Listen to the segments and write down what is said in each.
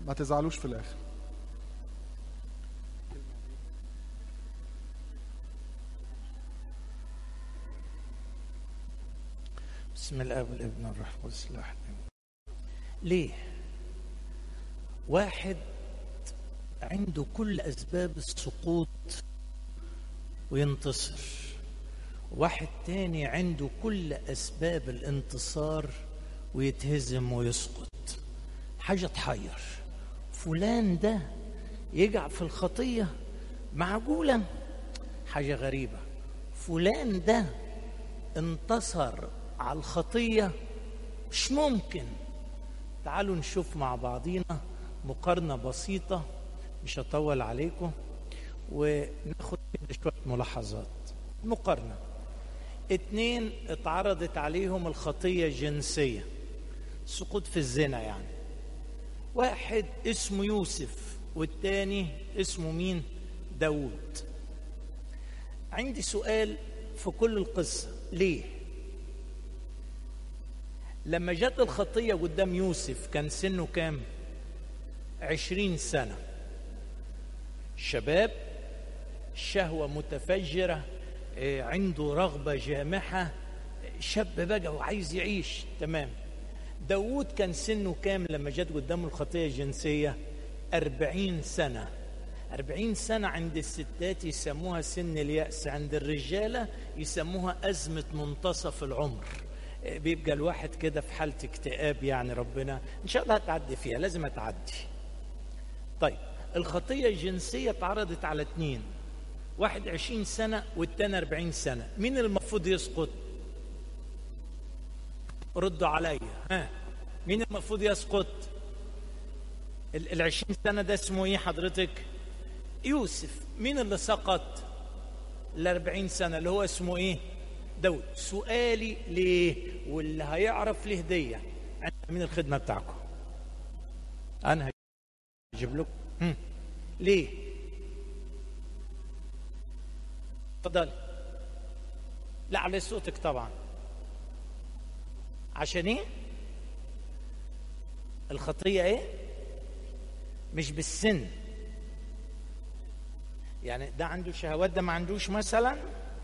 ما تزعلوش في الاخر بسم الله والابن والروح القدس الواحد ليه واحد عنده كل اسباب السقوط وينتصر واحد تاني عنده كل اسباب الانتصار ويتهزم ويسقط حاجه تحير فلان ده يقع في الخطيه معقوله حاجه غريبه فلان ده انتصر على الخطيه مش ممكن تعالوا نشوف مع بعضينا مقارنه بسيطه مش هطول عليكم وناخد كده شويه ملاحظات مقارنه اتنين اتعرضت عليهم الخطيه الجنسيه سقوط في الزنا يعني واحد اسمه يوسف والتاني اسمه مين داود عندي سؤال في كل القصة ليه لما جت الخطية قدام يوسف كان سنه كام عشرين سنة شباب شهوة متفجرة آه، عنده رغبة جامحة شاب بقى وعايز يعيش تمام داود كان سنه كام لما جت قدامه الخطية الجنسية أربعين سنة أربعين سنة عند الستات يسموها سن اليأس عند الرجالة يسموها أزمة منتصف العمر آه، بيبقى الواحد كده في حالة اكتئاب يعني ربنا إن شاء الله هتعدي فيها لازم هتعدي طيب الخطية الجنسية اتعرضت على اتنين واحد عشرين سنة والتاني أربعين سنة مين المفروض يسقط ردوا عليا ها مين المفروض يسقط ال- العشرين سنة ده اسمه ايه حضرتك يوسف مين اللي سقط الأربعين سنة اللي هو اسمه ايه داود سؤالي ليه واللي هيعرف ليه هدية أنا مين الخدمة بتاعكم أنا هجيب لكم هم. ليه اتفضلي لا على صوتك طبعا عشان ايه الخطيه ايه مش بالسن يعني ده عنده شهوات ده ما عندوش مثلا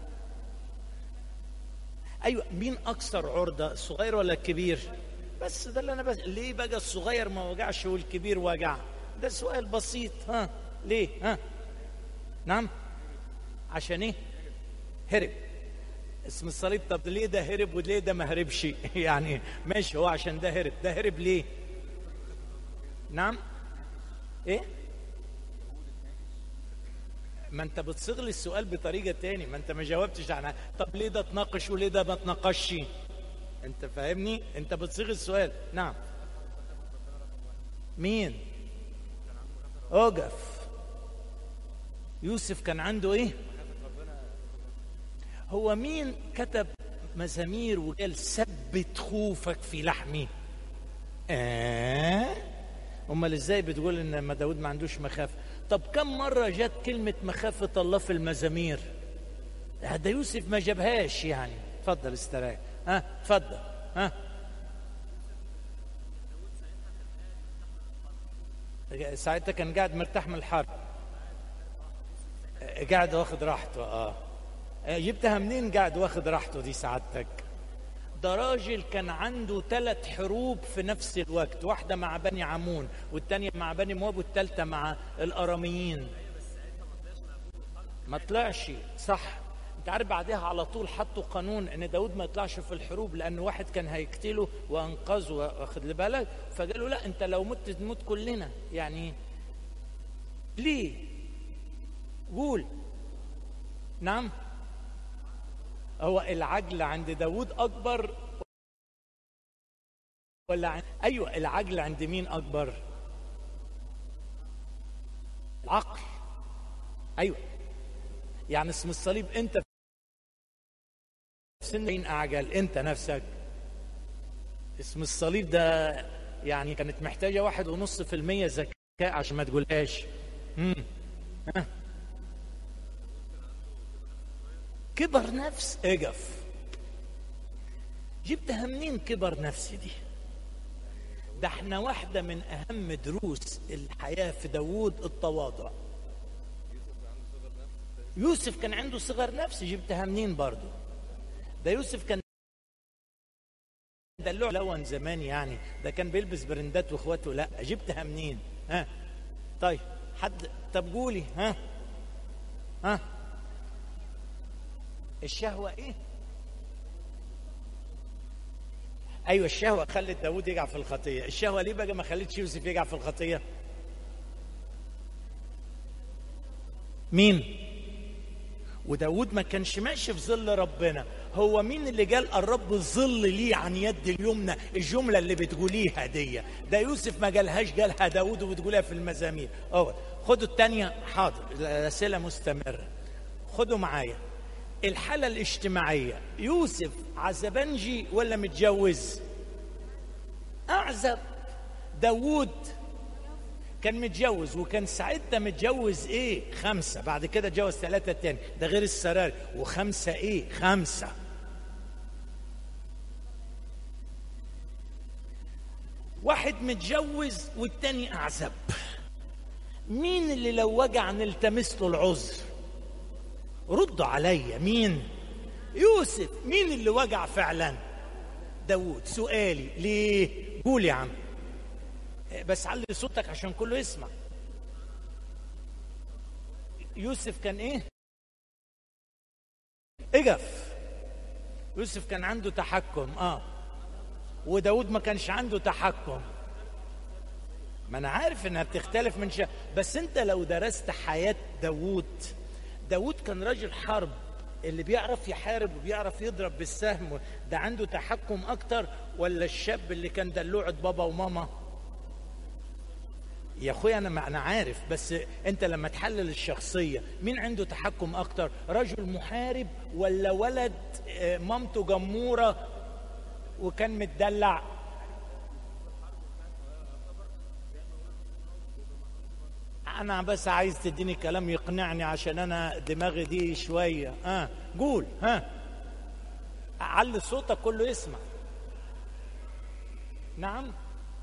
ايوه مين اكثر عرضه الصغير ولا الكبير بس ده اللي انا بس ليه بقى الصغير ما وجعش والكبير وجع ده سؤال بسيط ها ليه ها نعم عشان ايه هرب اسم الصليب طب ليه ده هرب وليه ده ما هربش يعني ماشي هو عشان ده هرب ده هرب ليه نعم ايه ما انت بتصيغ لي السؤال بطريقه تاني ما انت ما جاوبتش عنها طب ليه ده تناقش وليه ده ما تناقشش انت فاهمني انت بتصيغ السؤال نعم مين اوقف يوسف كان عنده ايه هو مين كتب مزامير وقال ثبت خوفك في لحمي آه امال ازاي بتقول ان ما داود ما عندوش مخافه طب كم مره جت كلمه مخافه الله في المزامير ده يوسف ما جابهاش يعني اتفضل استريح ها اتفضل ها ساعتها كان قاعد مرتاح من الحرب قاعد واخد راحته اه جبتها منين قاعد واخد راحته دي سعادتك ده راجل كان عنده ثلاث حروب في نفس الوقت واحدة مع بني عمون والتانية مع بني مواب والتالتة مع الأراميين ما طلعش صح انت عارف بعدها على طول حطوا قانون ان داود ما يطلعش في الحروب لان واحد كان هيقتله وانقذه واخد لي بالك فقالوا لا انت لو مت نموت كلنا يعني ليه قول نعم هو العجل عند داود أكبر ولا عن... أيوة العجل عند مين أكبر العقل أيوة يعني اسم الصليب أنت في سن مين أعجل أنت نفسك اسم الصليب ده يعني كانت محتاجة واحد ونص في المية ذكاء عشان ما تقولهاش مم. ها كبر نفس اجف جبتها منين كبر نفسي دي ده احنا واحدة من أهم دروس الحياة في داوود التواضع يوسف كان عنده صغر نفس جبتها منين برضو ده يوسف كان دلوع لون زمان يعني ده كان بيلبس برندات واخواته لا جبتها منين ها طيب حد طب قولي ها ها الشهوة ايه ايوه الشهوة خلت داوود يقع في الخطية الشهوة ليه بقى ما خلتش يوسف يقع في الخطية مين وداود ما كانش ماشي في ظل ربنا هو مين اللي قال الرب الظل لي عن يد اليمنى الجملة اللي بتقوليها دي ده يوسف ما قالهاش قالها داود وبتقولها في المزامير أول خدوا التانية حاضر الأسئلة مستمرة خدوا معايا الحالة الاجتماعية يوسف عزبنجي ولا متجوز أعزب داود كان متجوز وكان ساعتها متجوز ايه خمسة بعد كده اتجوز ثلاثة تاني ده غير السراري وخمسة ايه خمسة واحد متجوز والتاني اعزب مين اللي لو وجع نلتمس له العذر ردوا عليا مين يوسف مين اللي وجع فعلا داود سؤالي ليه قول يا عم بس علي صوتك عشان كله يسمع يوسف كان ايه اجف يوسف كان عنده تحكم اه وداود ما كانش عنده تحكم ما انا عارف انها بتختلف من شيء بس انت لو درست حياة داود داود كان راجل حرب اللي بيعرف يحارب وبيعرف يضرب بالسهم ده عنده تحكم اكتر ولا الشاب اللي كان دلوعة بابا وماما يا اخويا انا ما انا عارف بس انت لما تحلل الشخصيه مين عنده تحكم اكتر رجل محارب ولا ولد مامته جموره وكان متدلع انا بس عايز تديني كلام يقنعني عشان انا دماغي دي شويه اه قول ها علي صوتك كله يسمع نعم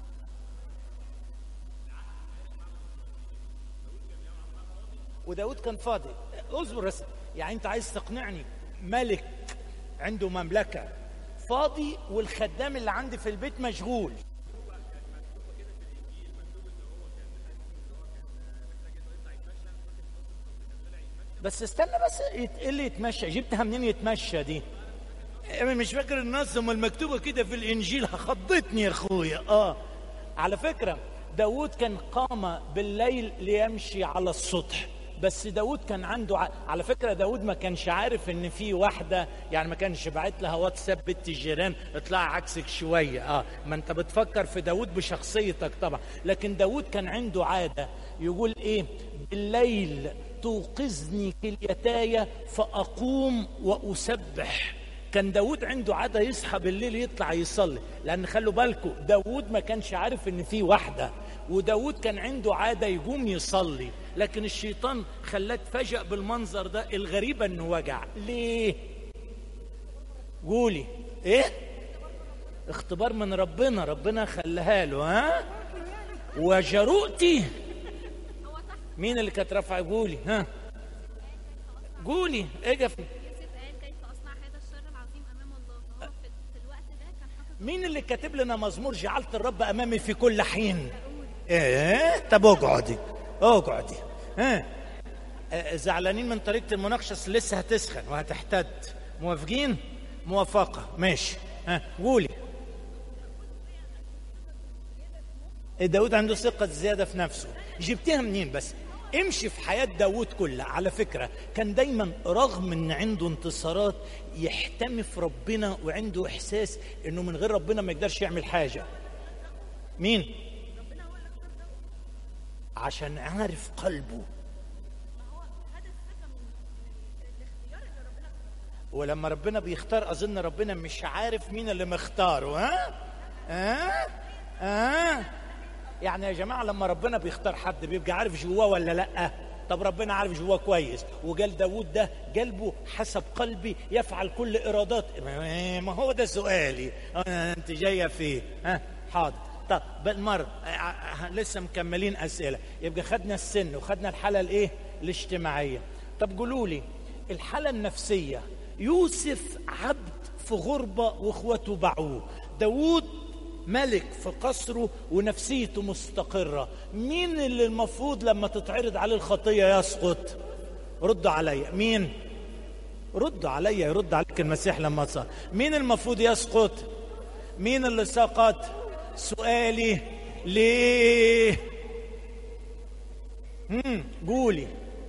وداود كان فاضي اصبر بس يعني انت عايز تقنعني ملك عنده مملكة فاضي والخدام اللي عندي في البيت مشغول بس استنى بس ايه اللي يتمشى جبتها منين يتمشى دي انا مش فاكر النص امال المكتوبه كده في الانجيل خضتني يا اخويا اه على فكره داود كان قام بالليل ليمشي على السطح بس داود كان عنده ع... على فكرة داود ما كانش عارف ان في واحدة يعني ما كانش باعت لها واتساب بنت الجيران اطلع عكسك شوية اه ما انت بتفكر في داود بشخصيتك طبعا لكن داود كان عنده عادة يقول ايه بالليل توقظني كليتاي فأقوم وأسبح كان داود عنده عادة يصحى بالليل يطلع يصلي لأن خلوا بالكم داود ما كانش عارف إن في واحدة وداود كان عنده عادة يقوم يصلي لكن الشيطان خلاه اتفاجأ بالمنظر ده الغريبة إنه وجع ليه؟ قولي إيه؟ اختبار من ربنا ربنا خلاها له ها؟ وجرؤتي مين اللي كانت رافعه قولي ها؟ قولي اجفي مين اللي كاتب لنا مزمور جعلت الرب امامي في كل حين ايه طب اقعدي اقعدي ها اه. زعلانين من طريقه المناقشه لسه هتسخن وهتحتد موافقين موافقه ماشي ها قولي داود عنده ثقة زيادة في نفسه جبتها منين بس امشي في حياة داود كلها على فكرة كان دايما رغم ان عنده انتصارات يحتمي في ربنا وعنده احساس انه من غير ربنا ما يقدرش يعمل حاجة مين عشان عارف قلبه ولما ربنا بيختار اظن ربنا مش عارف مين اللي مختاره ها ها ها يعني يا جماعه لما ربنا بيختار حد بيبقى عارف جواه ولا لا طب ربنا عارف جواه كويس وقال داود ده قلبه حسب قلبي يفعل كل ارادات ما هو ده سؤالي انت جايه فيه ها حاضر طب بالمره آه، آه، لسه مكملين اسئله يبقى خدنا السن وخدنا الحاله الايه الاجتماعيه طب قولوا لي الحاله النفسيه يوسف عبد في غربه واخوته باعوه داوود ملك في قصره ونفسيته مستقرة مين اللي المفروض لما تتعرض عليه الخطية يسقط ردوا عليا مين ردوا عليا يرد عليك المسيح لما صار مين المفروض يسقط مين اللي سقط سؤالي ليه امم قولي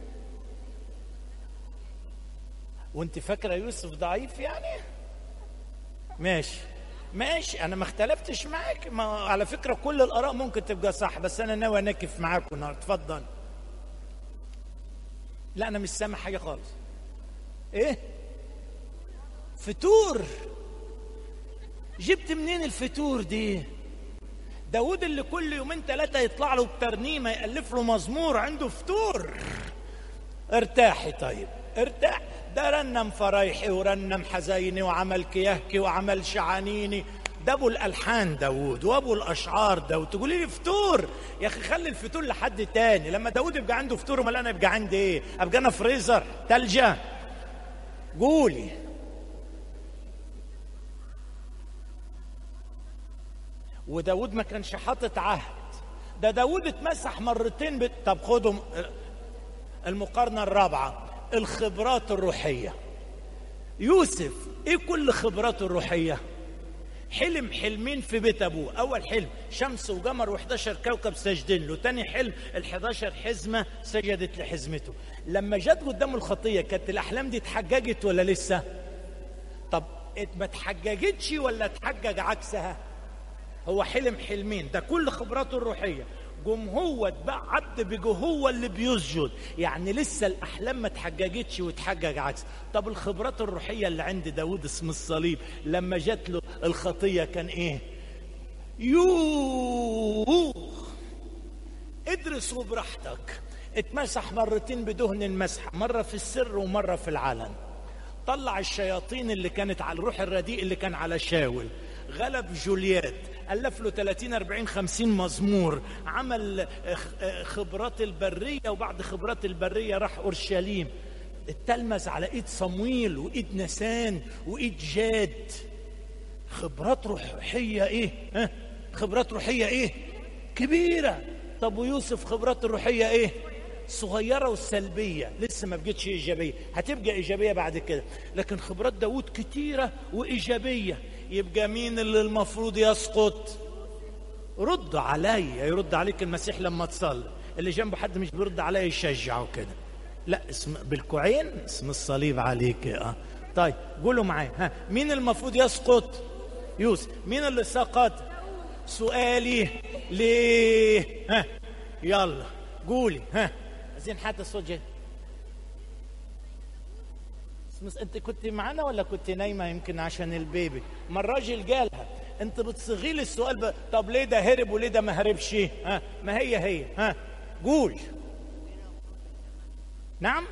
وانت فاكره يوسف ضعيف يعني ماشي ماشي انا ما اختلفتش معاك ما على فكره كل الاراء ممكن تبقى صح بس انا ناوي انكف معاكم النهارده اتفضل لا انا مش سامع حاجه خالص ايه فطور جبت منين الفطور دي داود اللي كل يومين ثلاثة يطلع له بترنيمة يألف له مزمور عنده فطور ارتاحي طيب ارتاح ده رنم فرايحي ورنم حزيني وعمل كيهكي وعمل شعانيني ده ابو الالحان داوود وابو الاشعار ده وتقولي لي فطور يا اخي خلي الفطور لحد تاني لما داوود يبقى عنده فطور امال انا يبقى عندي ايه ابقى انا فريزر تلجه قولي وداود ما كانش حاطط عهد ده داود اتمسح مرتين بت... طب خدوا المقارنة الرابعة الخبرات الروحية يوسف ايه كل خبراته الروحية حلم حلمين في بيت ابوه اول حلم شمس وقمر و11 كوكب ساجدين له تاني حلم ال11 حزمة سجدت لحزمته لما جت قدامه الخطية كانت الاحلام دي اتحججت ولا لسه طب ما اتحججتش ولا اتحجج عكسها هو حلم حلمين ده كل خبراته الروحية جم هو اتباع عبد بيجو هو اللي بيسجد يعني لسه الأحلام ما اتحججتش واتحجج عكس طب الخبرات الروحية اللي عند داود اسم الصليب لما جات له الخطية كان ايه يوه ادرسوا براحتك اتمسح مرتين بدهن المسح مرة في السر ومرة في العلن طلع الشياطين اللي كانت على الروح الرديء اللي كان على شاول غلب جوليات ألف له 30 40 50 مزمور عمل خبرات البرية وبعد خبرات البرية راح أورشليم اتلمس على ايد صمويل وايد نسان وايد جاد خبرات روحية ايه ها خبرات روحية ايه كبيرة طب ويوسف خبرات الروحية ايه صغيرة وسلبية لسه ما بقتش إيجابية هتبقى إيجابية بعد كده لكن خبرات داود كتيرة وإيجابية يبقى مين اللي المفروض يسقط رد عليا يرد عليك المسيح لما تصلي اللي جنبه حد مش بيرد عليا يشجعه كده لا اسم بالكوعين اسم الصليب عليك اه طيب قولوا معايا ها مين المفروض يسقط يوسف مين اللي سقط سؤالي ليه ها يلا قولي ها عايزين حتى الصوت جاي انت كنت معانا ولا كنت نايمه يمكن عشان البيبي ما الراجل جالها انت بتصغي لي السؤال ب... طب ليه ده هرب وليه ده ما هربش ها ما هي هي ها قول نعم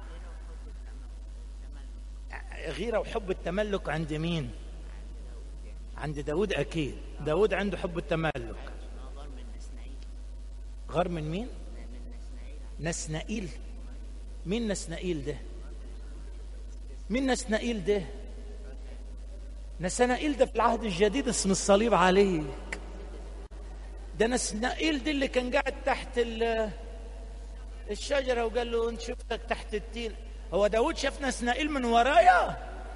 غيرة وحب التملك عند مين عند داود أكيد داود عنده حب التملك غار من مين نسنائيل مين نسنائيل ده مين نسنائيل ده نسنائيل ده في العهد الجديد اسم الصليب عليك ده نسنائيل ده اللي كان قاعد تحت الشجرة وقال له انت شفتك تحت التين هو داود شاف نسنائيل من ورايا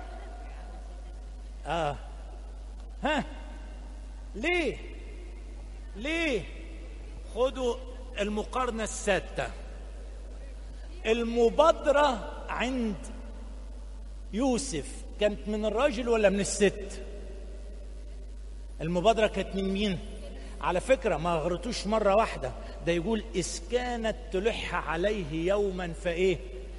اه ها ليه ليه خدوا المقارنة السادسة المبادرة عند يوسف كانت من الراجل ولا من الست المبادرة كانت من مين على فكرة ما غرتوش مرة واحدة ده يقول إذ كانت تلح عليه يوما فإيه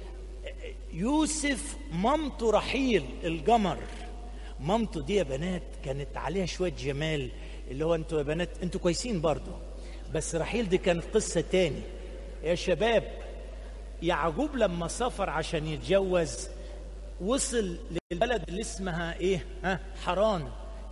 يوسف مامته رحيل الجمر مامته دي يا بنات كانت عليها شوية جمال اللي هو انتوا يا بنات انتوا كويسين برضو بس رحيل دي كانت قصة تاني يا شباب يعقوب لما سافر عشان يتجوز وصل للبلد اللي اسمها ايه ها حران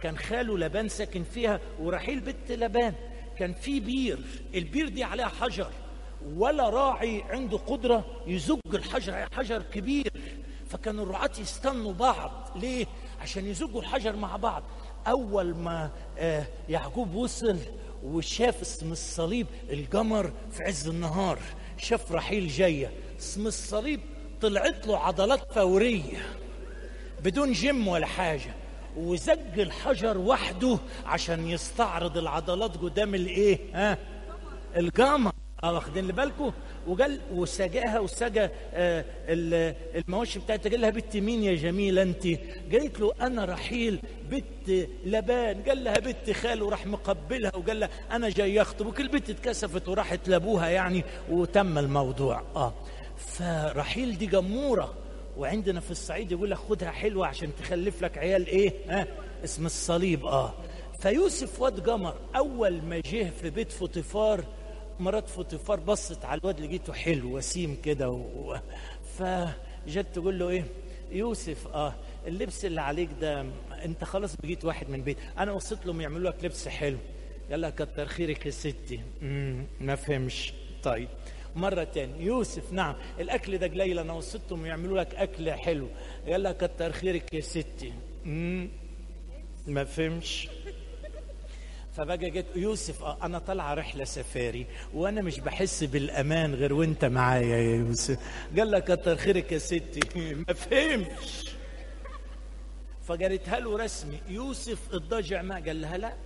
كان خاله لبان ساكن فيها ورحيل بنت لبان كان في بير البير دي عليها حجر ولا راعي عنده قدرة يزج الحجر حجر كبير فكانوا الرعاة يستنوا بعض ليه؟ عشان يزجوا الحجر مع بعض أول ما آه يعقوب وصل وشاف اسم الصليب الجمر في عز النهار شاف رحيل جاية اسم الصليب طلعت له عضلات فورية بدون جيم ولا حاجة وزج الحجر وحده عشان يستعرض العضلات قدام الايه ها الجمر اه واخدين بالكم وقال وسجاها وسجى آه المواشي بتاعتها قال لها بنت مين يا جميله انت؟ قالت له انا رحيل بنت لبان قال لها بنت خاله راح مقبلها وقال لها انا جاي اخطب وكل بنت اتكسفت وراحت لابوها يعني وتم الموضوع اه فرحيل دي جموره وعندنا في الصعيد يقول لك خدها حلوه عشان تخلف لك عيال ايه؟ ها آه اسم الصليب اه فيوسف واد جمر اول ما جه في بيت فوطيفار مرات فوطيفار بصت على الواد لقيته حلو وسيم كده و... فجت تقول له ايه يوسف اه اللبس اللي عليك ده انت خلاص بقيت واحد من البيت انا وصيت لهم يعملوا لك لبس حلو يلا كتر خيرك يا ستي مم. ما فهمش طيب مرة تاني يوسف نعم الأكل ده قليل أنا وصيتهم يعملوا لك أكل حلو يلا كتر خيرك يا ستي مم. ما فهمش فبقى جيت يوسف آه انا طالعه رحله سفاري وانا مش بحس بالامان غير وانت معايا يا يوسف قال لك كتر خيرك يا ستي ما فهمش فجريتها له رسمي يوسف الضجع ما قال لها لا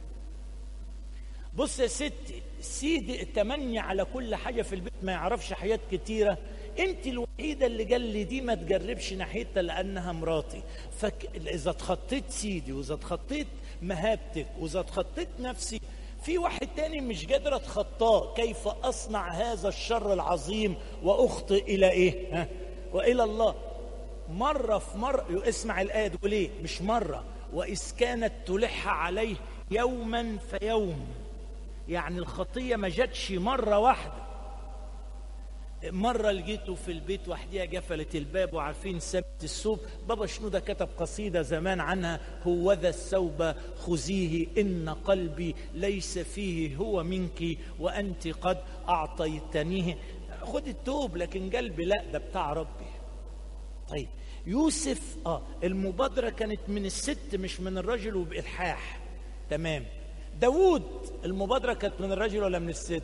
بص يا ستي سيدي التمني على كل حاجه في البيت ما يعرفش حاجات كتيره انت الوحيده اللي قال لي دي ما تجربش ناحيتها لانها مراتي فاذا اتخطيت سيدي واذا اتخطيت مهابتك واذا اتخطيت نفسي في واحد تاني مش قادر اتخطاه كيف اصنع هذا الشر العظيم واخطئ الى ايه ها؟ والى الله مره في مره اسمع الايه تقول ايه مش مره واذ كانت تلح عليه يوما فيوم يعني الخطيه ما جاتش مره واحده مرة لقيته في البيت وحديها قفلت الباب وعارفين سبت الثوب بابا شنودة كتب قصيدة زمان عنها هو ذا الثوب خذيه إن قلبي ليس فيه هو منك وأنت قد أعطيتنيه خد التوب لكن قلبي لا ده بتاع ربي طيب يوسف اه المبادرة كانت من الست مش من الرجل وبإلحاح تمام داوود المبادرة كانت من الرجل ولا من الست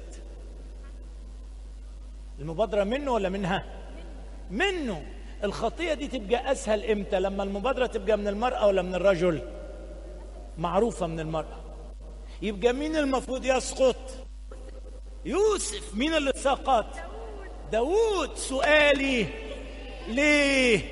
المبادرة منه ولا منها منه الخطية دي تبقى أسهل إمتى لما المبادرة تبقى من المرأة ولا من الرجل معروفة من المرأة يبقى مين المفروض يسقط يوسف مين اللي سقط داوود سؤالي ليه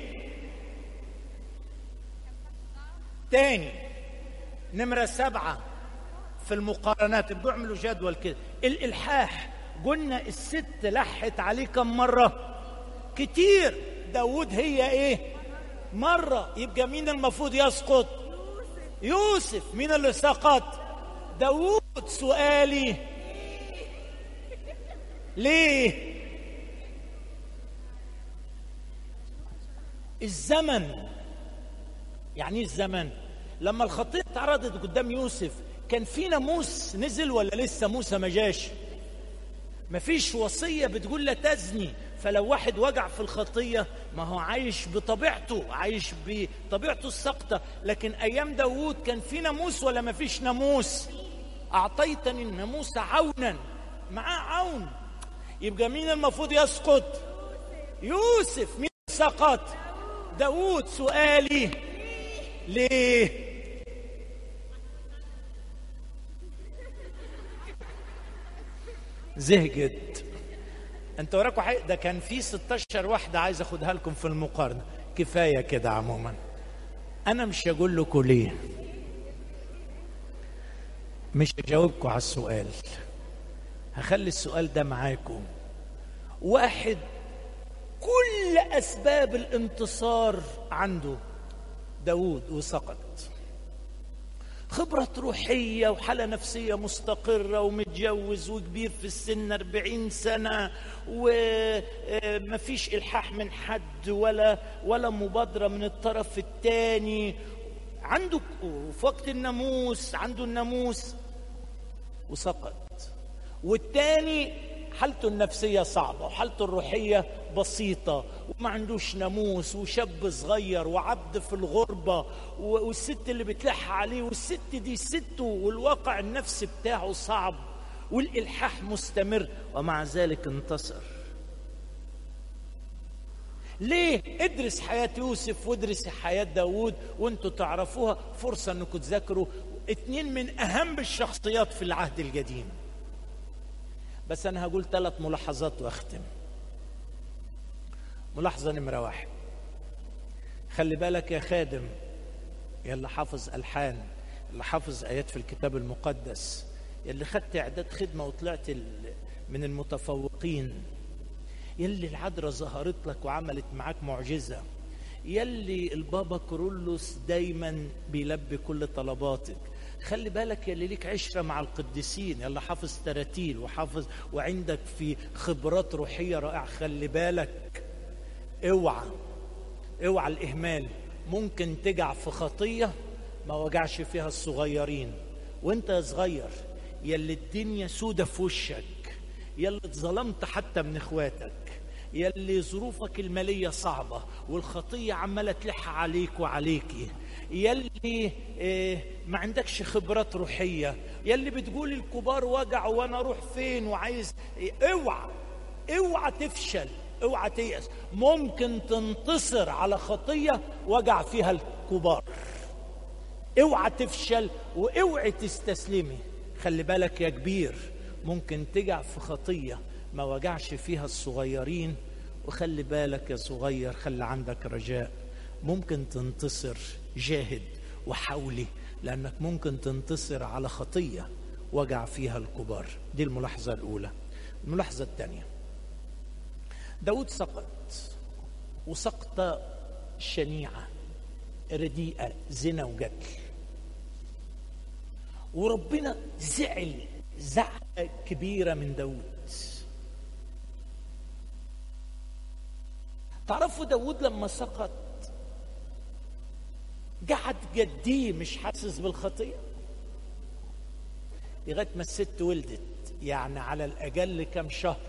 تاني نمرة سبعة في المقارنات ابقوا اعملوا جدول كده الإلحاح قلنا الست لحت عليه كم مرة كتير داود هي ايه مرة يبقى مين المفروض يسقط يوسف مين اللي سقط داود سؤالي ليه الزمن يعني ايه الزمن لما الخطيه اتعرضت قدام يوسف كان في ناموس نزل ولا لسه موسى ما جاش مفيش وصيه بتقول لا تزني فلو واحد وجع في الخطيه ما هو عايش بطبيعته عايش بطبيعته السقطه لكن ايام داوود كان في ناموس ولا مفيش ناموس اعطيتني الناموس عونا معاه عون يبقى مين المفروض يسقط يوسف مين سقط داوود سؤالي ليه زهقت انت وراكوا حاجه ده كان في 16 واحده عايز اخدها لكم في المقارنه كفايه كده عموما انا مش هقول لكم ليه مش هجاوبكم على السؤال هخلي السؤال ده معاكم واحد كل اسباب الانتصار عنده داوود وسقط خبرة روحية وحالة نفسية مستقرة ومتجوز وكبير في السن أربعين سنة ومفيش إلحاح من حد ولا ولا مبادرة من الطرف الثاني عنده في وقت الناموس عنده الناموس وسقط والتاني حالته النفسية صعبة وحالته الروحية بسيطة وما عندوش ناموس وشاب صغير وعبد في الغربة والست اللي بتلح عليه والست دي سته والواقع النفسي بتاعه صعب والإلحاح مستمر ومع ذلك انتصر ليه ادرس حياة يوسف وادرس حياة داود وانتوا تعرفوها فرصة انكم تذاكروا اتنين من اهم الشخصيات في العهد القديم بس انا هقول ثلاث ملاحظات واختم ملاحظة نمرة واحد خلي بالك يا خادم يا اللي حافظ ألحان اللي حافظ آيات في الكتاب المقدس يلي خدت إعداد خدمة وطلعت من المتفوقين يلي العذراء ظهرت لك وعملت معاك معجزة يلي البابا كرولوس دايما بيلبي كل طلباتك خلي بالك يا اللي ليك عشرة مع القديسين يلا حافظ تراتيل وحافظ وعندك في خبرات روحية رائعة خلي بالك اوعى اوعى الإهمال ممكن تجع في خطية ما وجعش فيها الصغيرين وانت يا صغير يلي الدنيا سودة في وشك يلي اتظلمت حتى من اخواتك يلي ظروفك المالية صعبة والخطية عمالة تلح عليك وعليكي يلي إيه ما عندكش خبرات روحية يلي بتقول الكبار وجعوا وانا اروح فين وعايز إيه اوعى اوعى تفشل اوعى تيأس ممكن تنتصر على خطية وجع فيها الكبار اوعى تفشل واوعي تستسلمي خلي بالك يا كبير ممكن تجع في خطية ما وجعش فيها الصغيرين وخلي بالك يا صغير خلي عندك رجاء ممكن تنتصر جاهد وحاولي لأنك ممكن تنتصر على خطية وجع فيها الكبار دي الملاحظة الأولى الملاحظة الثانية داود سقط وسقطة شنيعة رديئة زنا وقتل وربنا زعل زعلة كبيرة من داود تعرفوا داود لما سقط قعد قديه مش حاسس بالخطية لغاية ما الست ولدت يعني على الأقل كم شهر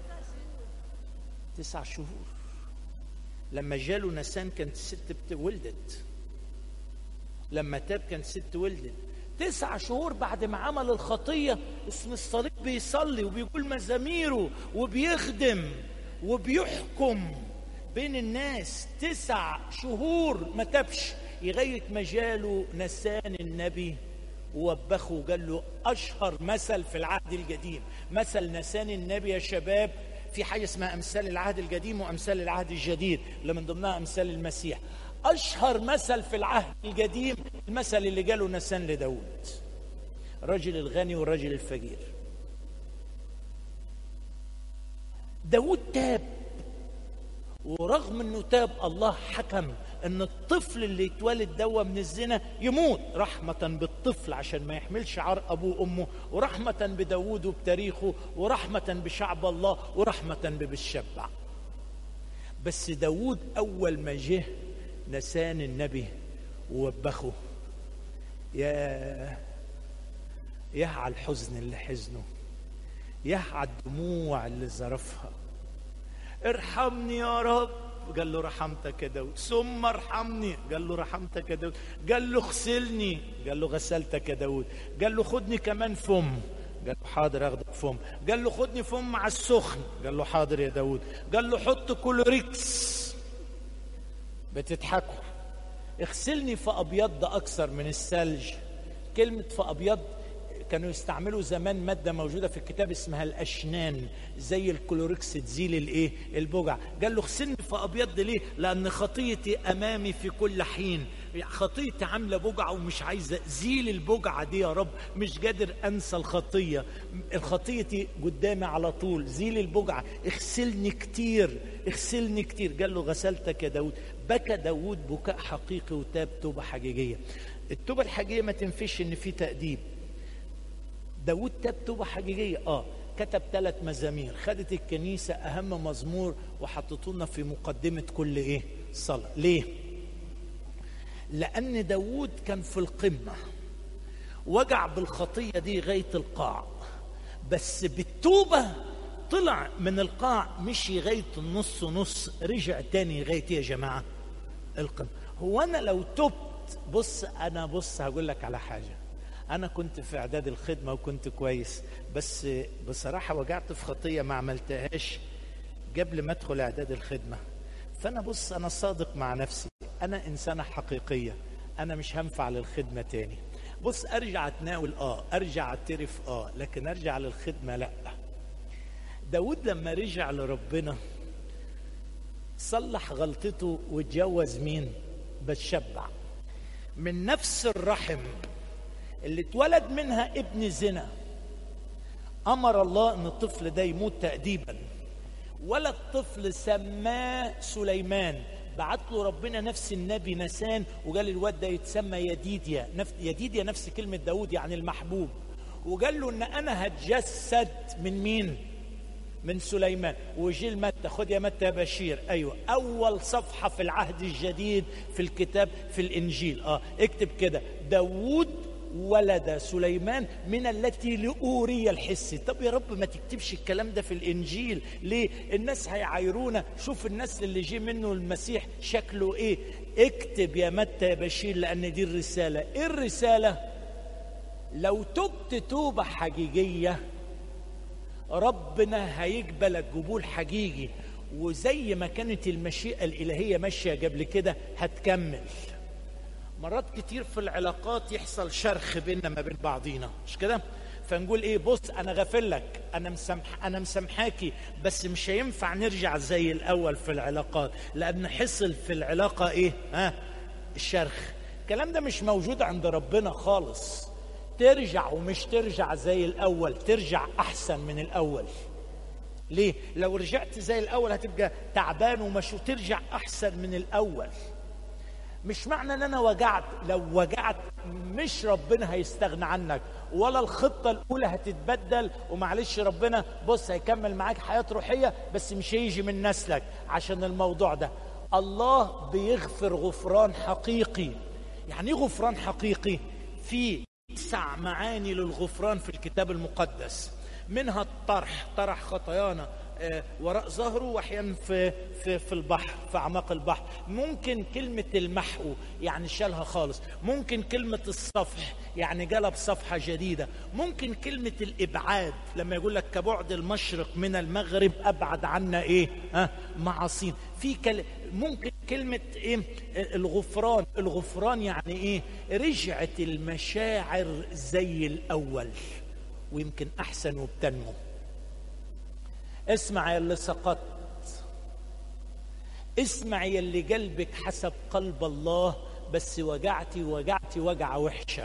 تسع شهور لما جاله نسان كانت الست ولدت لما تاب كانت الست ولدت تسع شهور بعد ما عمل الخطية اسم الصليب بيصلي وبيقول مزاميره وبيخدم وبيحكم بين الناس تسع شهور ما تبش لغاية ما جاله نسان النبي ووبخه وقال له أشهر مثل في العهد القديم مثل نسان النبي يا شباب في حاجة اسمها أمثال العهد القديم وأمثال العهد الجديد اللي من ضمنها أمثال المسيح أشهر مثل في العهد القديم المثل اللي قاله نسان لداود الرجل الغني والرجل الفقير داود تاب ورغم انه تاب الله حكم ان الطفل اللي يتولد دوا من الزنا يموت رحمة بالطفل عشان ما يحملش عار ابوه وامه ورحمة بداود وبتاريخه ورحمة بشعب الله ورحمة بالشبع بس داود اول ما جه نسان النبي ووبخه يا يا على الحزن اللي حزنه يا على الدموع اللي ذرفها ارحمني يا رب قال له رحمتك يا داود ثم ارحمني قال له رحمتك يا داود قال له اغسلني قال له غسلتك يا داود قال له خدني كمان فم قال له حاضر اخدك فم قال له خدني فم مع السخن قال له حاضر يا داود قال له حط كلوريكس بتضحكوا اغسلني في ابيض اكثر من الثلج كلمه في ابيض كانوا يستعملوا زمان مادة موجودة في الكتاب اسمها الأشنان زي الكلوريكس تزيل الإيه؟ البجع قال له اغسلني في أبيض ليه؟ لأن خطيتي أمامي في كل حين خطيتي عاملة بجعة ومش عايزة زيل البجعة دي يا رب مش قادر أنسى الخطية الخطيتي قدامي على طول زيل البجعة اغسلني كتير اغسلني كتير قال له غسلتك يا داود بكى داود بكاء حقيقي وتاب توبة حقيقية التوبة الحقيقية ما تنفيش ان في تأديب داود تاب توبة حقيقية اه كتب ثلاث مزامير خدت الكنيسة أهم مزمور وحطته لنا في مقدمة كل إيه صلاة ليه لأن داوود كان في القمة وجع بالخطية دي غاية القاع بس بالتوبة طلع من القاع مشي غاية النص نص رجع تاني غاية إيه يا جماعة القمة هو أنا لو تبت بص أنا بص هقول لك على حاجة أنا كنت في إعداد الخدمة وكنت كويس بس بصراحة وجعت في خطية ما عملتهاش قبل ما أدخل إعداد الخدمة فأنا بص أنا صادق مع نفسي أنا إنسانة حقيقية أنا مش هنفع للخدمة تاني بص أرجع أتناول آه أرجع أعترف آه لكن أرجع للخدمة لأ داود لما رجع لربنا صلح غلطته واتجوز مين بتشبع من نفس الرحم اللي اتولد منها ابن زنا امر الله ان الطفل ده يموت تاديبا ولد طفل سماه سليمان بعت له ربنا نفس النبي نسان وقال الواد ده يتسمى يديديا نفس يديديا نفس كلمه داود يعني المحبوب وقال له ان انا هتجسد من مين من سليمان وجيل متى خد يا متى يا بشير ايوه اول صفحه في العهد الجديد في الكتاب في الانجيل اه اكتب كده داوود ولد سليمان من التي لأوريا الحسي طب يا رب ما تكتبش الكلام ده في الإنجيل ليه الناس هيعايرونا شوف الناس اللي جه منه المسيح شكله إيه اكتب يا متى يا بشير لأن دي الرسالة إيه الرسالة لو تبت توبة حقيقية ربنا هيقبلك قبول حقيقي وزي ما كانت المشيئة الإلهية ماشية قبل كده هتكمل مرات كتير في العلاقات يحصل شرخ بيننا ما بين بعضينا مش كده فنقول ايه بص انا غافل لك انا مسامح انا مسامحاكي بس مش هينفع نرجع زي الاول في العلاقات لان حصل في العلاقه ايه ها الشرخ الكلام ده مش موجود عند ربنا خالص ترجع ومش ترجع زي الاول ترجع احسن من الاول ليه لو رجعت زي الاول هتبقى تعبان ومش ترجع احسن من الاول مش معنى ان انا وجعت لو وجعت مش ربنا هيستغنى عنك ولا الخطة الأولى هتتبدل ومعلش ربنا بص هيكمل معاك حياة روحية بس مش هيجي من نسلك عشان الموضوع ده الله بيغفر غفران حقيقي يعني ايه غفران حقيقي في تسع معاني للغفران في الكتاب المقدس منها الطرح طرح خطايانا وراء ظهره واحيانا في في في البحر في اعماق البحر ممكن كلمه المحو يعني شالها خالص ممكن كلمه الصفح يعني جلب صفحه جديده ممكن كلمه الابعاد لما يقول لك كبعد المشرق من المغرب ابعد عنا ايه ها معاصين في كل... ممكن كلمة إيه؟ الغفران الغفران يعني إيه رجعت المشاعر زي الأول ويمكن أحسن وبتنمو اسمع يا اللي سقطت اسمع يا اللي قلبك حسب قلب الله بس وجعتي وجعتي وجعة وحشة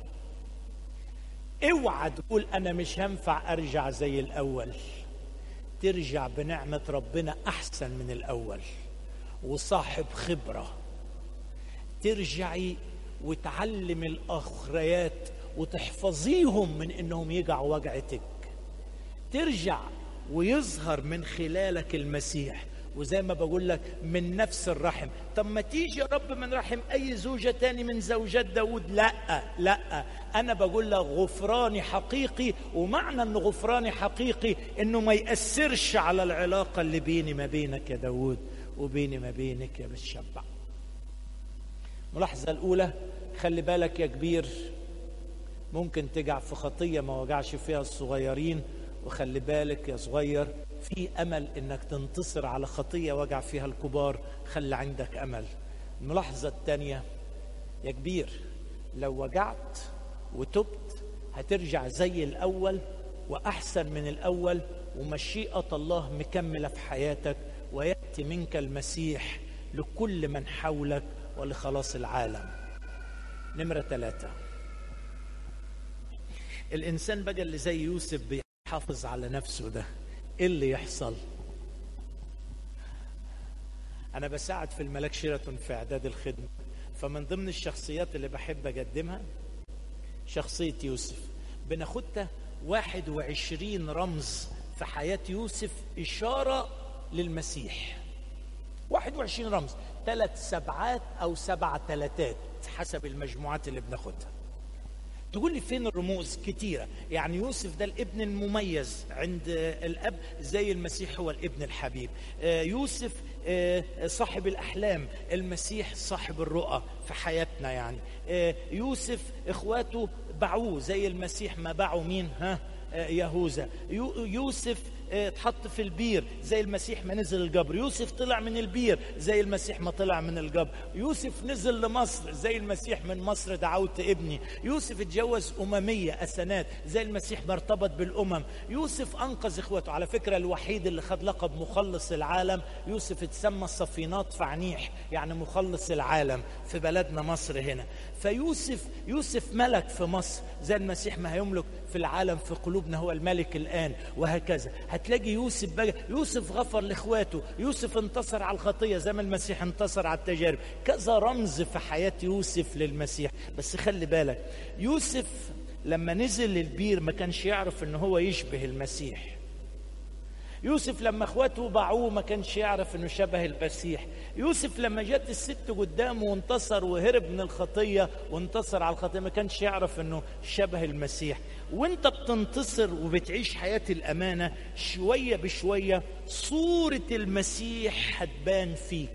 اوعى تقول انا مش هنفع ارجع زي الاول ترجع بنعمة ربنا احسن من الاول وصاحب خبرة ترجعي وتعلم الاخريات وتحفظيهم من انهم يقعوا وجعتك ترجع ويظهر من خلالك المسيح وزي ما بقول لك من نفس الرحم طب ما تيجي يا رب من رحم اي زوجة تاني من زوجات داود لا لا انا بقول لك غفراني حقيقي ومعنى ان غفراني حقيقي انه ما يأثرش على العلاقة اللي بيني ما بينك يا داود وبيني ما بينك يا بتشبع ملاحظة الأولى خلي بالك يا كبير ممكن تقع في خطية ما وجعش فيها الصغيرين وخلي بالك يا صغير في امل انك تنتصر على خطيه وجع فيها الكبار خلي عندك امل الملاحظه الثانيه يا كبير لو وجعت وتبت هترجع زي الاول واحسن من الاول ومشيئه الله مكمله في حياتك وياتي منك المسيح لكل من حولك ولخلاص العالم نمره ثلاثه الانسان بقى اللي زي يوسف بي حافظ على نفسه ده ايه اللي يحصل انا بساعد في الملاك شيراتون في اعداد الخدمه فمن ضمن الشخصيات اللي بحب اقدمها شخصيه يوسف بناخدها 21 رمز في حياه يوسف اشاره للمسيح 21 رمز ثلاث سبعات او سبع ثلاثات حسب المجموعات اللي بناخدها تقول لي فين الرموز كتيرة يعني يوسف ده الابن المميز عند الأب زي المسيح هو الابن الحبيب آه، يوسف آه، صاحب الأحلام المسيح صاحب الرؤى في حياتنا يعني آه، يوسف إخواته باعوه زي المسيح ما باعوا مين ها يهوذا يوسف اتحط في البير زي المسيح ما نزل الجبر يوسف طلع من البير زي المسيح ما طلع من الجبر يوسف نزل لمصر زي المسيح من مصر دعوت ابني يوسف اتجوز أممية أسنات زي المسيح ما ارتبط بالأمم يوسف أنقذ إخوته على فكرة الوحيد اللي خد لقب مخلص العالم يوسف اتسمى الصفينات فعنيح يعني مخلص العالم في بلدنا مصر هنا فيوسف يوسف ملك في مصر زي المسيح ما هيملك في العالم في قلوبنا هو الملك الآن وهكذا هتلاقي يوسف بقى يوسف غفر لاخواته يوسف انتصر على الخطيه زي ما المسيح انتصر على التجارب كذا رمز في حياه يوسف للمسيح بس خلي بالك يوسف لما نزل للبير ما كانش يعرف ان هو يشبه المسيح يوسف لما اخواته باعوه ما كانش يعرف انه شبه المسيح يوسف لما جت الست قدامه وانتصر وهرب من الخطيه وانتصر على الخطيه ما كانش يعرف انه شبه المسيح وانت بتنتصر وبتعيش حياه الامانه شويه بشويه صوره المسيح هتبان فيك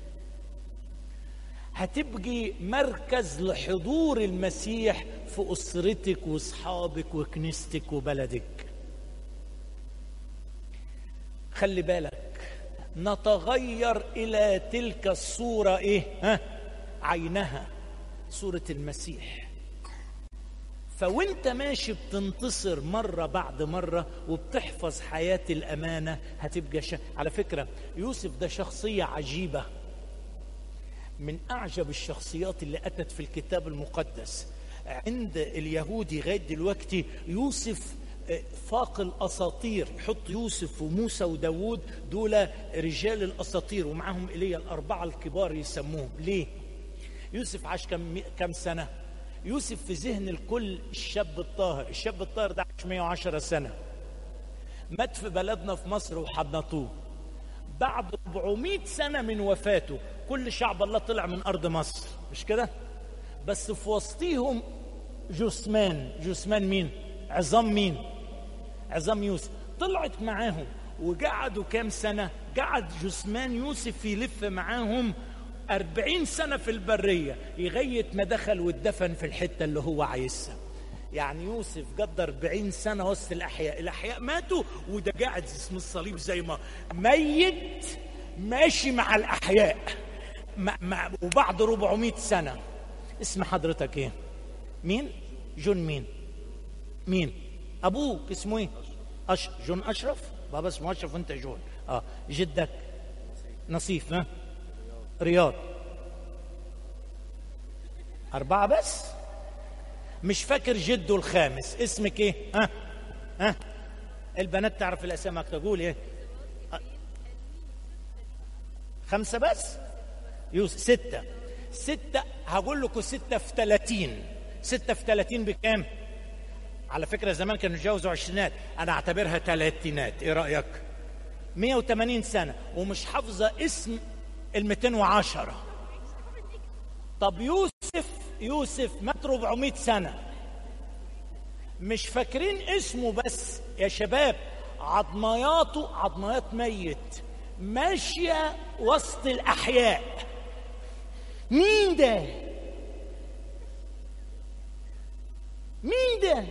هتبقي مركز لحضور المسيح في اسرتك واصحابك وكنيستك وبلدك خلي بالك نتغير الى تلك الصوره ايه ها عينها صوره المسيح فوانت ماشي بتنتصر مرة بعد مرة وبتحفظ حياة الأمانة هتبقى ش... على فكرة يوسف ده شخصية عجيبة من أعجب الشخصيات اللي أتت في الكتاب المقدس عند اليهودي لغاية دلوقتي يوسف فاق الاساطير يحط يوسف وموسى وداوود دول رجال الاساطير ومعهم ايليا الاربعه الكبار يسموهم ليه يوسف عاش كم كم سنه يوسف في ذهن الكل الشاب الطاهر الشاب الطاهر ده عاش 110 سنه مات في بلدنا في مصر وحنطوه بعد 400 سنه من وفاته كل شعب الله طلع من ارض مصر مش كده بس في وسطيهم جثمان جثمان مين عظام مين عظام يوسف طلعت معاهم وقعدوا كام سنة قعد جثمان يوسف يلف معاهم أربعين سنة في البرية لغاية ما دخل واتدفن في الحتة اللي هو عايزها يعني يوسف قضى 40 سنة وسط الأحياء الأحياء ماتوا وده قاعد اسم الصليب زي ما ميت ماشي مع الأحياء مع مع وبعد 400 سنة اسم حضرتك ايه مين جون مين مين ابوك اسمه ايه أش... جون اشرف بابا اسمه اشرف وانت جون اه جدك نصيف ها رياض أربعة بس مش فاكر جده الخامس اسمك ايه ها ها البنات تعرف الاسامي اكتر تقول ايه أه. خمسة بس يوسف ستة ستة هقول لكم ستة في ثلاثين ستة في ثلاثين بكام على فكرة زمان كانوا يتجاوزوا عشرينات أنا أعتبرها ثلاثينات إيه رأيك 180 سنة ومش حافظة اسم ال 210 طب يوسف يوسف مات 400 سنة مش فاكرين اسمه بس يا شباب عضمياته عضميات ميت ماشية وسط الأحياء مين ده؟ مين ده؟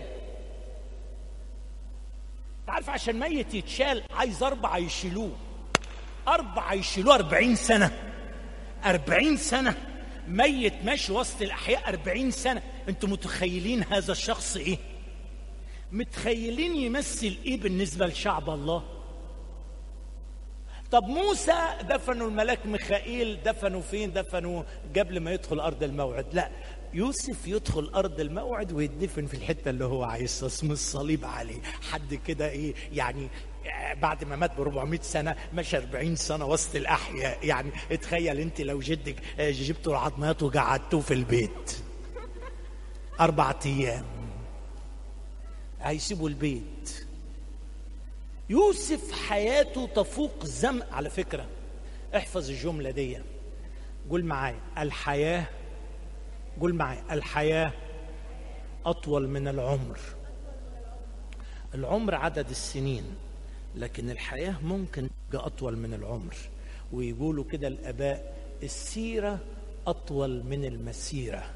تعرف عشان ميت يتشال عايز أربعة يشيلوه أربعة يشيلوه أربعين سنة أربعين سنة ميت ماشي وسط الأحياء أربعين سنة أنتم متخيلين هذا الشخص إيه متخيلين يمثل إيه بالنسبة لشعب الله طب موسى دفنوا الملاك ميخائيل دفنوا فين دفنوا قبل ما يدخل أرض الموعد لا يوسف يدخل ارض الموعد ويدفن في الحته اللي هو عايزها اسم الصليب عليه حد كده ايه يعني بعد ما مات ب 400 سنه مشى 40 سنه وسط الاحياء يعني اتخيل انت لو جدك جبتوا العظمات وقعدتوه في البيت اربع ايام هيسيبوا البيت يوسف حياته تفوق زم على فكره احفظ الجمله دي قول معايا الحياه قول معي الحياة أطول من العمر العمر عدد السنين لكن الحياة ممكن تبقى أطول من العمر ويقولوا كده الآباء السيرة أطول من المسيرة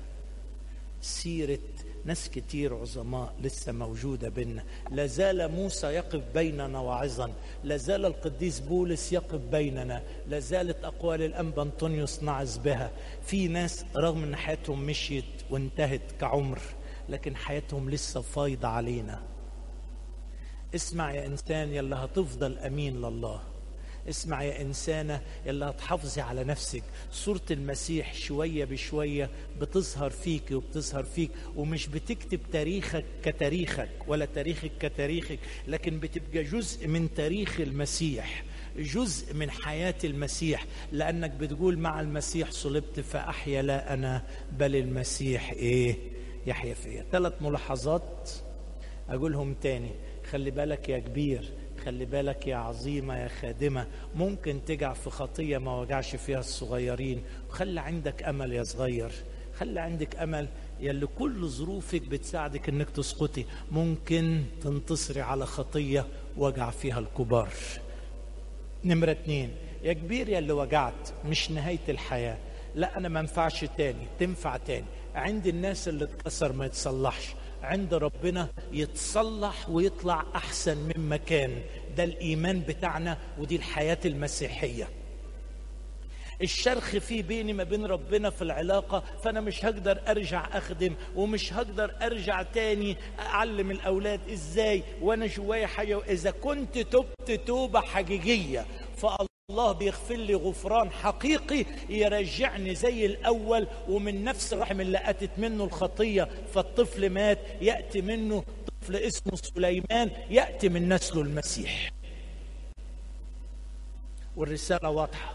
سيرة ناس كتير عظماء لسه موجودة بينا لازال موسى يقف بيننا واعظا لازال القديس بولس يقف بيننا لازالت أقوال الأنبا أنطونيوس نعظ بها في ناس رغم أن حياتهم مشيت وانتهت كعمر لكن حياتهم لسه فايضة علينا اسمع يا إنسان يلا هتفضل أمين لله اسمع يا إنسانة يلا هتحافظي على نفسك صورة المسيح شوية بشوية بتظهر فيك وبتظهر فيك ومش بتكتب تاريخك كتاريخك ولا تاريخك كتاريخك لكن بتبقى جزء من تاريخ المسيح جزء من حياة المسيح لأنك بتقول مع المسيح صلبت فأحيا لا أنا بل المسيح إيه يحيا فيا ثلاث ملاحظات أقولهم تاني خلي بالك يا كبير خلي بالك يا عظيمة يا خادمة ممكن تقع في خطية ما وجعش فيها الصغيرين وخلي عندك أمل يا صغير خلي عندك أمل يلي كل ظروفك بتساعدك انك تسقطي ممكن تنتصري على خطية وجع فيها الكبار نمرة اتنين يا كبير يا اللي وجعت مش نهاية الحياة لا أنا ما ينفعش تاني تنفع تاني عند الناس اللي اتكسر ما يتصلحش عند ربنا يتصلح ويطلع احسن مما كان ده الايمان بتاعنا ودي الحياه المسيحيه الشرخ فيه بيني ما بين ربنا في العلاقة فأنا مش هقدر أرجع أخدم ومش هقدر أرجع تاني أعلم الأولاد إزاي وأنا جوايا حاجة إذا كنت تبت توبة حقيقية فالله بيغفر لي غفران حقيقي يرجعني زي الأول ومن نفس الرحم اللي أتت منه الخطية فالطفل مات يأتي منه طفل اسمه سليمان يأتي من نسله المسيح والرسالة واضحة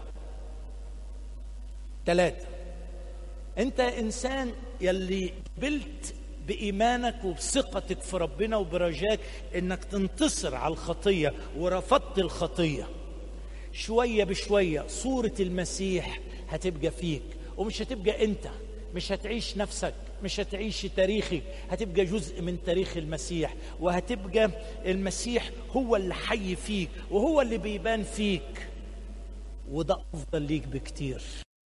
ثلاثة أنت إنسان يلي قبلت بإيمانك وبثقتك في ربنا وبرجاك إنك تنتصر على الخطية ورفضت الخطية شوية بشوية صورة المسيح هتبقى فيك ومش هتبقى أنت مش هتعيش نفسك مش هتعيش تاريخك هتبقى جزء من تاريخ المسيح وهتبقى المسيح هو اللي حي فيك وهو اللي بيبان فيك وده أفضل ليك بكتير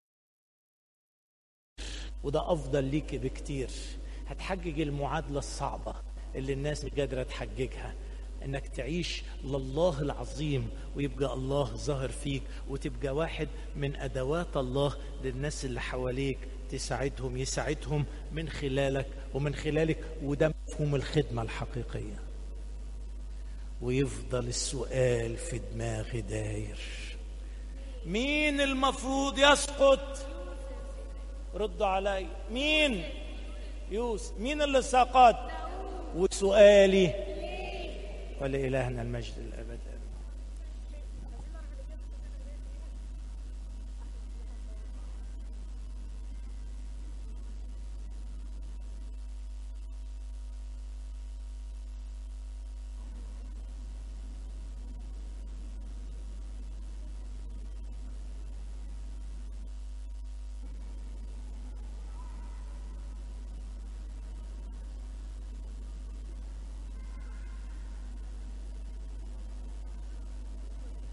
وده افضل ليك بكتير هتحقق المعادله الصعبه اللي الناس مش قادره تحققها انك تعيش لله العظيم ويبقى الله ظاهر فيك وتبقى واحد من ادوات الله للناس اللي حواليك تساعدهم يساعدهم من خلالك ومن خلالك وده مفهوم الخدمه الحقيقيه ويفضل السؤال في دماغي داير مين المفروض يسقط ردوا علي مين يوسف مين اللي سقط وسؤالي ولإلهنا المجد الأبد